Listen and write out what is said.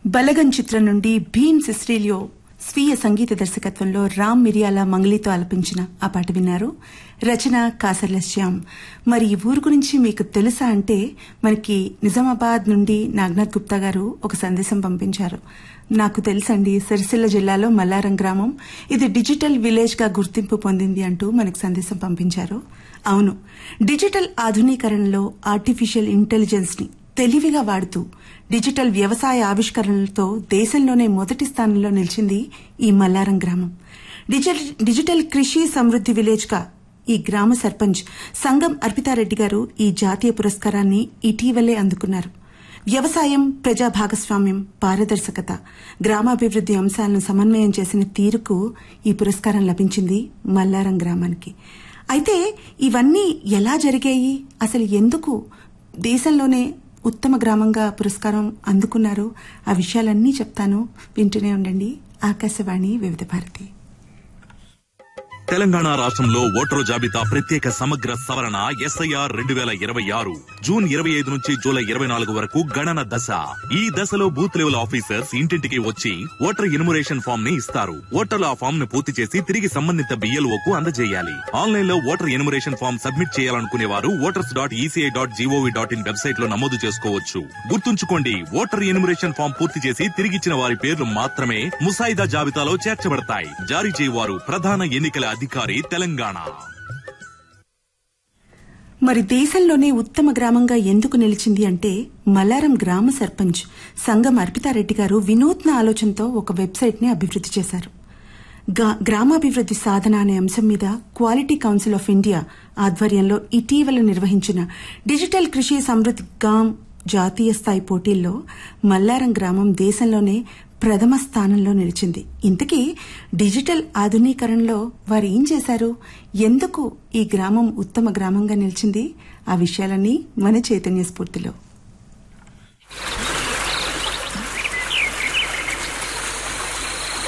బలగన్ చిత్రం నుండి భీమ్ సిస్ట్రీలియో స్వీయ సంగీత దర్శకత్వంలో రామ్ మిరియాల మంగళితో ఆలపించిన ఆ పాట విన్నారు రచన కాసర్ల శ్యామ్ మరి ఈ ఊరు గురించి మీకు తెలుసా అంటే మనకి నిజామాబాద్ నుండి నాగ్నాథ్ గుప్తా గారు ఒక సందేశం పంపించారు నాకు తెలుసండి సిరిసిల్ల జిల్లాలో మల్లారం గ్రామం ఇది డిజిటల్ విలేజ్ గా గుర్తింపు పొందింది అంటూ మనకు సందేశం పంపించారు అవును డిజిటల్ ఆధునీకరణలో ఆర్టిఫిషియల్ ఇంటెలిజెన్స్ ని తెలివిగా వాడుతూ డిజిటల్ వ్యవసాయ ఆవిష్కరణలతో దేశంలోనే మొదటి స్థానంలో నిలిచింది ఈ మల్లారం గ్రామం డిజిటల్ డిజిటల్ కృషి సమృద్ది విలేజ్ గా ఈ గ్రామ సర్పంచ్ సంగం అర్పితారెడ్డి గారు ఈ జాతీయ పురస్కారాన్ని ఇటీవలే అందుకున్నారు వ్యవసాయం ప్రజా భాగస్వామ్యం పారదర్శకత గ్రామాభివృద్ది అంశాలను సమన్వయం చేసిన తీరుకు ఈ పురస్కారం లభించింది మల్లారం గ్రామానికి అయితే ఇవన్నీ ఎలా జరిగాయి అసలు ఎందుకు దేశంలోనే ఉత్తమ గ్రామంగా పురస్కారం అందుకున్నారు ఆ విషయాలన్నీ చెప్తాను వింటూనే ఉండండి ఆకాశవాణి వివిధ భారతి తెలంగాణ రాష్ట్రంలో ఓటరు జాబితా ప్రత్యేక సమగ్ర సవరణ ఎస్ఐఆర్ రెండు వేల ఇరవై ఆరు జూన్ ఇరవై ఐదు నుంచి జూలై ఇరవై నాలుగు వరకు గణన దశ ఈ దశలో బూత్ లెవెల్ ఆఫీసర్స్ ఇంటింటికి వచ్చి ఓటర్ ఇన్మురేషన్ ఫామ్ ని ఇస్తారు ఓటర్లు ఆ ఫామ్ ను పూర్తి చేసి తిరిగి సంబంధిత బిఎల్ఓ కు అందజేయాలి ఆన్లైన్ లో ఓటర్ ఇన్మురేషన్ ఫామ్ సబ్మిట్ చేయాలనుకునే వారు voters dot ECI dot GOV dot in website లో నమోదు చేసుకోవచ్చు గుర్తుంచుకోండి ఓటర్ ఇన్మురేషన్ ఫామ్ పూర్తి చేసి తిరిగిచ్చిన వారి పేర్లు మాత్రమే ముసాయిదా జాబితాలో చేర్చబడతాయి జారీ చేయవారు ప్రధాన ఎన్నికల అధికారి తెలంగాణ మరి దేశంలోనే ఉత్తమ గ్రామంగా ఎందుకు నిలిచింది అంటే మల్లారం గ్రామ సర్పంచ్ సంగం అర్పితారెడ్డి గారు వినూత్న ఆలోచనతో ఒక వెబ్సైట్ ని అభివృద్ది చేశారు గా- గ్రామాభివృద్ది సాధన అనే అంశం మీద క్వాలిటీ కౌన్సిల్ ఆఫ్ ఇండియా ఆధ్వర్యంలో ఇటీవల నిర్వహించిన డిజిటల్ కృషి సమృద్ధి గాం జాతీయ స్థాయి పోటీల్లో మల్లారం గ్రామం దేశంలోనే ప్రథమ స్థానంలో నిలిచింది ఇంతకీ డిజిటల్ ఆధునీకరణలో వారు ఏం చేశారు ఎందుకు ఈ గ్రామం ఉత్తమ గ్రామంగా నిలిచింది ఆ విషయాలన్నీ మన చైతన్య స్ఫూర్తిలో